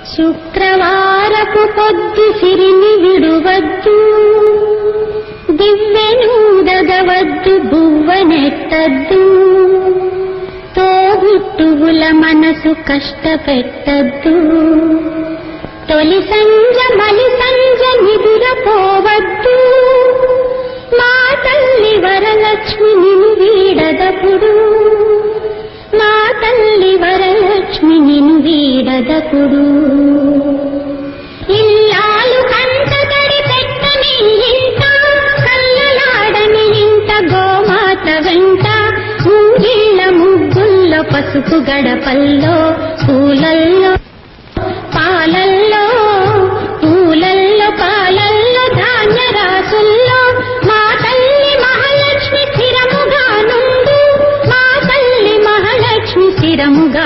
శుక్రవారపు పొద్దు సిరిని విడువద్దు దివ్వెనూదగవద్దు బువ్వనెత్తద్దు తోబుట్టువుల మనసు కష్టపెట్టద్దు తొలి సంజ మలి సంజ నిదురపోవద్దు మా తల్లి వరలక్ష్మి నిన్ను వీడదపుడు మా తల్లి వరలక్ష్మి నిన్ను వీడదపుడు ఇల్లాలు కంటతడి పెట్టని ఇంట కల్లలాడని ఇంట గోమాత వెంట ముంగిళ్ళ ముగ్గుల్లో పసుపు గడపల్లో పూలల్లో పాలల్లో పూలల్లో పాలల్లో ధాన్య రాసుల్లో మా తల్లి మహాలక్ష్మి స్థిరముగా నుండు మా తల్లి మహాలక్ష్మి స్థిరముగా